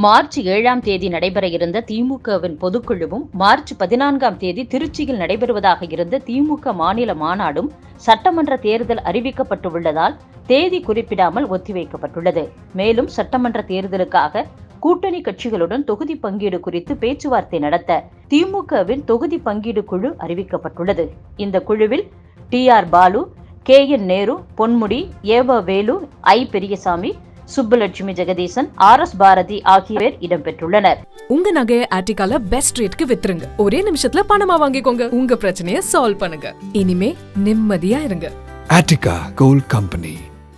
March ஏழாம் தேதி நடைபெற இருந்த திமுகவின் பொதுக்குழுவும் மார்ச் பதினான்காம் தேதி திருச்சியில் நடைபெறுவதாக இருந்த திமுக மாநில மாநாடும் சட்டமன்ற தேர்தல் அறிவிக்கப்பட்டுள்ளதால் தேதி குறிப்பிடாமல் ஒத்திவைக்கப்பட்டுள்ளது மேலும் சட்டமன்ற தேர்தலுக்காக கூட்டணி கட்சிகளுடன் தொகுதி பங்கீடு குறித்து பேச்சுவார்த்தை நடத்த திமுகவின் தொகுதி பங்கீடு குழு அறிவிக்கப்பட்டுள்ளது இந்த குழுவில் T R Balu K N Nehru Ponmudi EV Velu I Periyasamy Subbulakshmi Jagadeesan R S Bharathi ஆகியோர் இடம்பெற்றுள்ளனர் உங்க நகைய ஆர்டிகால பெஸ்ட் ரேட்க்கு வித்துருங்க ஒரே நிமிஷத்துல பணமா வாங்கிக்கோங்க உங்க பிரச்சனைய சால்வ் பண்ணுங்க இனிமே நிம்மதியா இருங்க Attica Gold Company.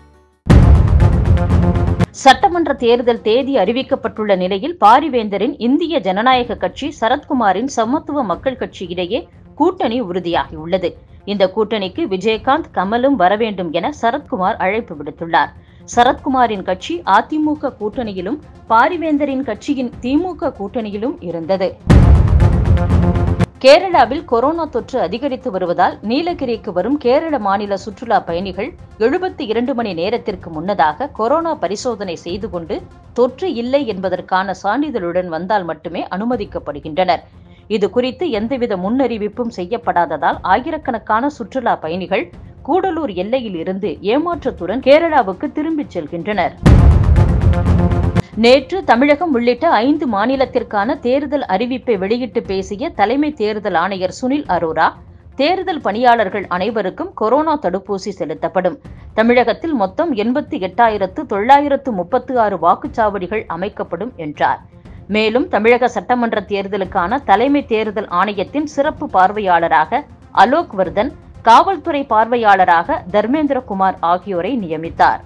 சட்டமன்ற தேர்தல் தேதி அறிவிக்கப்பட்டுள்ள நிலையில் பாரிவேந்தரின் இந்திய ஜனநாயக கட்சி சரத்குமாரின் சமத்துவ மக்கள் கட்சி இடையே கூட்டணி உறுதியாகியுள்ளது இந்த கூட்டணிக்கு விஜயகாந்த் கமலும் வர வேண்டும் என சரத்குமார் அழைப்பு விடுத்துள்ளார் சரத்குமாரின் கட்சி அதிமுக கூட்டணியிலும் பாரிவேந்தரின் கட்சியின் திமுக கூட்டணியிலும் இருந்தது கேரளாவில் கொரோனா தொற்று அதிகரித்து வருவதால் நீலகிரிக்கு வரும் கேரள மாநில சுற்றுலா பயணிகள் எழுபத்தி இரண்டு மணி நேரத்திற்கு முன்னதாக கொரோனா பரிசோதனை செய்து கொண்டு தொற்று இல்லை என்பதற்கான சான்றிதழுடன் வந்தால் மட்டுமே அனுமதிக்கப்படுகின்றனர் இது குறித்து எந்தவித முன்னறிவிப்பும் செய்யப்படாததால் ஆயிரக்கணக்கான சுற்றுலா பயணிகள் கூடலூர் எல்லையில் இருந்து ஏமாற்றத்துடன் கேரளாவுக்கு திரும்பிச் செல்கின்றனர் நேற்று தமிழகம் உள்ளிட்ட ஐந்து மாநிலத்திற்கான தேர்தல் அறிவிப்பை வெளியிட்டு பேசிய தலைமை தேர்தல் ஆணையர் சுனில் அரோரா தேர்தல் பணியாளர்கள் அனைவருக்கும் கொரோனா தடுப்பூசி செலுத்தப்படும் தமிழகத்தில் மொத்தம் எண்பத்தி எட்டாயிரத்து தொள்ளாயிரத்து முப்பத்து ஆறு வாக்குச்சாவடிகள் அமைக்கப்படும் என்றார் மேலும் தமிழக சட்டமன்ற தேர்தலுக்கான தலைமை தேர்தல் ஆணையத்தின் சிறப்பு பார்வையாளராக அலோக் வர்தன் காவல்துறை பார்வையாளராக தர்மேந்திரகுமார் ஆகியோரை நியமித்தார்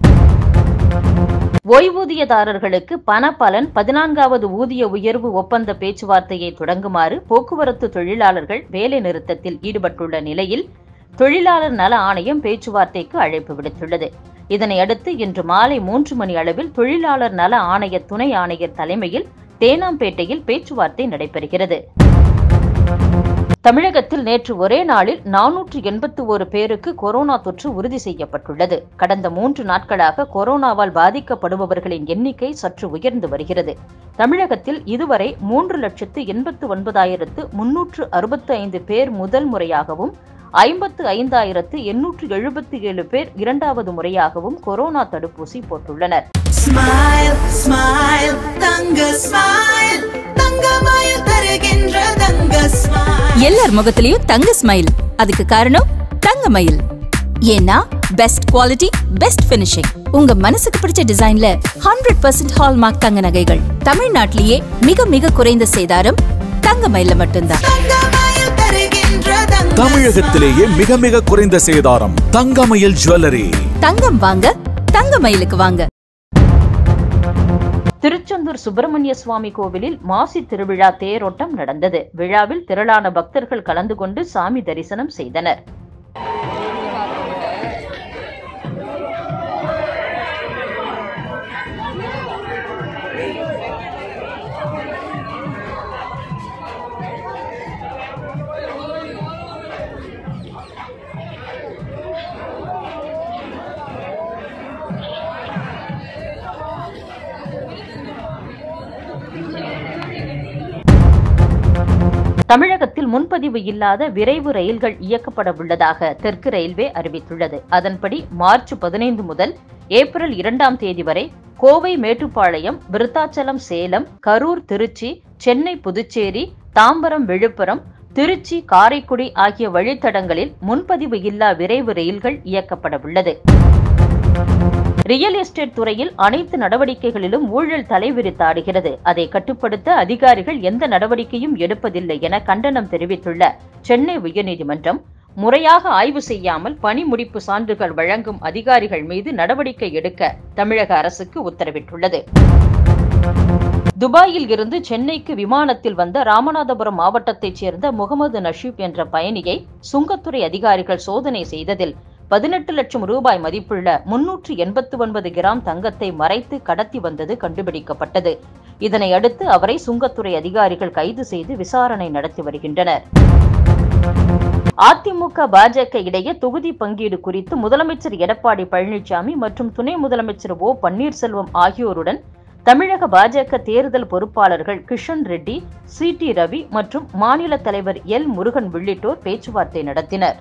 ஓய்வூதியதாரர்களுக்கு பணப்பலன் பதினான்காவது ஊதிய உயர்வு ஒப்பந்த பேச்சுவார்த்தையை தொடங்குமாறு போக்குவரத்து தொழிலாளர்கள் வேலை நிறுத்தத்தில் ஈடுபட்டுள்ள நிலையில் தொழிலாளர் நல ஆணையம் பேச்சுவார்த்தைக்கு அழைப்பு விடுத்துள்ளது இதனையடுத்து இன்று மாலை மூன்று மணி அளவில் தொழிலாளர் நல ஆணைய துணை ஆணையர் தலைமையில் தேனாம்பேட்டையில் பேச்சுவார்த்தை நடைபெறுகிறது தமிழகத்தில் நேற்று ஒரே நாளில் நானூற்று எண்பத்து ஒரு பேருக்கு கொரோனா தொற்று உறுதி செய்யப்பட்டுள்ளது கடந்த மூன்று நாட்களாக கொரோனாவால் பாதிக்கப்படுபவர்களின் எண்ணிக்கை சற்று உயர்ந்து வருகிறது தமிழகத்தில் இதுவரை மூன்று லட்சத்து எண்பத்து ஒன்பதாயிரத்து முன்னூற்று அறுபத்து ஐந்து பேர் முதல் முறையாகவும் ஐம்பத்து ஐந்தாயிரத்து எண்ணூற்று எழுபத்தி ஏழு பேர் இரண்டாவது முறையாகவும் கொரோனா தடுப்பூசி போட்டுள்ளனர் ஸ்மைல் ஸ்மைல் தங்க ஸ்மைல் தங்கமயில் தருகின்ற தங்க ஸ்மைல் எல்லார் முகத்திலயும் தங்க ஸ்மைல் அதுக்கு காரணம் தங்கமயில் ஏன்னா பெஸ்ட் குவாலிட்டி பெஸ்ட் ஃபினிஷிங் உங்க மனசுக்கு பிடிச்ச டிசைன்ல ஹண்ட்ரட் பர்சன்ட் ஹால்மார்க் தங்க நகைகள் தமிழ்நாட்டிலேயே மிக மிக குறைந்த சேதாரம் தங்கமயில மட்டும்தான் தங்கமயில் தருகின்ற தங்க தமிழகத்திலேயே மிக மிக குறைந்த சேதாரம் தங்கமயில் ஜுவல்லரி தங்கம் வாங்க தங்கமயிலுக்கு வாங்க திருச்செந்தூர் சுப்பிரமணிய சுவாமி கோவிலில் மாசி திருவிழா தேரோட்டம் நடந்தது விழாவில் திரளான பக்தர்கள் கலந்து கொண்டு சாமி தரிசனம் செய்தனர் தமிழகத்தில் முன்பதிவு இல்லாத விரைவு ரயில்கள் இயக்கப்பட உள்ளதாக தெற்கு ரயில்வே அறிவித்துள்ளது அதன்படி மார்ச் பதினைந்து முதல் ஏப்ரல் இரண்டாம் தேதி வரை கோவை மேட்டுப்பாளையம் விருத்தாச்சலம் சேலம் கரூர் திருச்சி சென்னை புதுச்சேரி தாம்பரம் விழுப்புரம் திருச்சி காரைக்குடி ஆகிய வழித்தடங்களில் முன்பதிவு இல்லா விரைவு ரயில்கள் இயக்கப்பட உள்ளது ரியல் எஸ்டேட் துறையில் அனைத்து நடவடிக்கைகளிலும் ஊழல் தலைவிரித்தாடுகிறது அதை கட்டுப்படுத்த அதிகாரிகள் எந்த நடவடிக்கையும் எடுப்பதில்லை என கண்டனம் தெரிவித்துள்ள சென்னை உயர்நீதிமன்றம் முறையாக ஆய்வு செய்யாமல் பணி முடிப்பு சான்றுகள் வழங்கும் அதிகாரிகள் மீது நடவடிக்கை எடுக்க தமிழக அரசுக்கு உத்தரவிட்டுள்ளது துபாயில் இருந்து சென்னைக்கு விமானத்தில் வந்த ராமநாதபுரம் மாவட்டத்தைச் சேர்ந்த முகமது நஷீப் என்ற பயணியை சுங்கத்துறை அதிகாரிகள் சோதனை செய்ததில் பதினெட்டு லட்சம் ரூபாய் மதிப்புள்ள முன்னூற்று எண்பத்து ஒன்பது கிராம் தங்கத்தை மறைத்து கடத்தி வந்தது கண்டுபிடிக்கப்பட்டது இதனை அடுத்து அவரை சுங்கத்துறை அதிகாரிகள் கைது செய்து விசாரணை நடத்தி வருகின்றனர் அதிமுக பாஜக இடையே தொகுதி பங்கீடு குறித்து முதலமைச்சர் எடப்பாடி பழனிசாமி மற்றும் துணை முதலமைச்சர் ஓ பன்னீர்செல்வம் ஆகியோருடன் தமிழக பாஜக தேர்தல் பொறுப்பாளர்கள் கிஷன் ரெட்டி சி டி ரவி மற்றும் மாநில தலைவர் எல் முருகன் உள்ளிட்டோர் பேச்சுவார்த்தை நடத்தினர்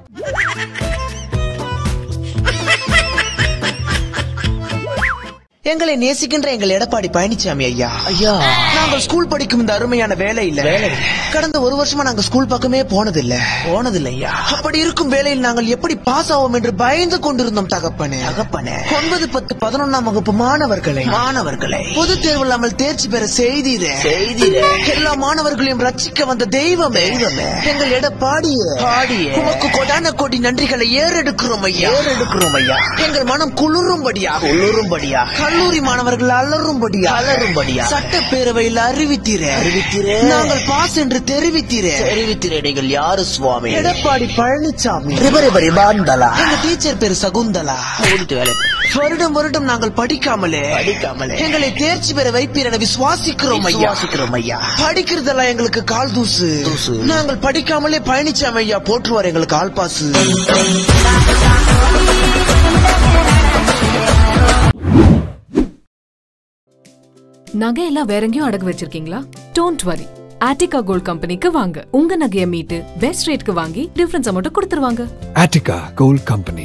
எங்களை நேசிக்கின்ற எங்கள் எடப்பாடி பழனிசாமி ஐயா ஐயா நாங்கள் ஸ்கூல் படிக்கும் இந்த அருமையான வேலையில கடந்த ஒரு வருஷமா நாங்க ஸ்கூல் பக்கமே போனதில்ல போனதில்லை ஐயா அப்படி இருக்கும் வேலையில் நாங்கள் எப்படி பாஸ் ஆவோம் என்று பயந்து கொண்டிருந்தோம் தகப்பனே தகப்பனே ஒன்பது பத்து பதினொன்னாம் வகுப்பு மாணவர்களை மாணவர்களை பொது தேர்வு இல்லாமல் தேர்ச்சி பெற செய்தீரே செய்தீரே எல்லா மாணவர்களையும் ரட்சிக்க வந்த தெய்வமே தெய்வமே எங்கள் எடப்பாடியே பாடியே உமக்கு கொடான கோடி நன்றிகளை ஏறெடுக்கிறோம் ஐயா ஏறெடுக்கிறோம் ஐயா எங்கள் மனம் குளிரும்படியா குளிரும்படியா கல்லூரி மாணவர்கள் அலரும்படியா அலரும்படியா சட்டப்பேரவையில் அறிவித்தீரே அறிவித்தீரே நாங்கள் பாஸ் என்று தெரிவித்தீரே தெரிவித்தீரே நீங்கள் யாரு சுவாமி எடப்பாடி பழனிசாமி எங்க டீச்சர் பேரு சகுந்தலா வருடம் வருடம் நாங்கள் படிக்காமலே படிக்காமலே எங்களை தேர்ச்சி பெற வைப்பீர் என விசுவாசிக்கிறோம் ஐயா விசுவாசிக்கிறோம் ஐயா படிக்கிறதெல்லாம் எங்களுக்கு கால் தூசு நாங்கள் படிக்காமலே பழனிசாமி ஐயா போற்றுவார் எங்களுக்கு ஆள் பாசு நகையெல்லாம் வேற எங்கேயும் அடகு வச்சிருக்கீங்களா டோன்ட் வரி ஆட்டிகா கோல்ட் கம்பெனிக்கு வாங்க உங்க நகையை மீட்டு பெஸ்ட் ரேட்க்கு வாங்கி டிஃபரன்ஸ் மட்டும் கொடுத்துருவாங்க Attica Gold Company.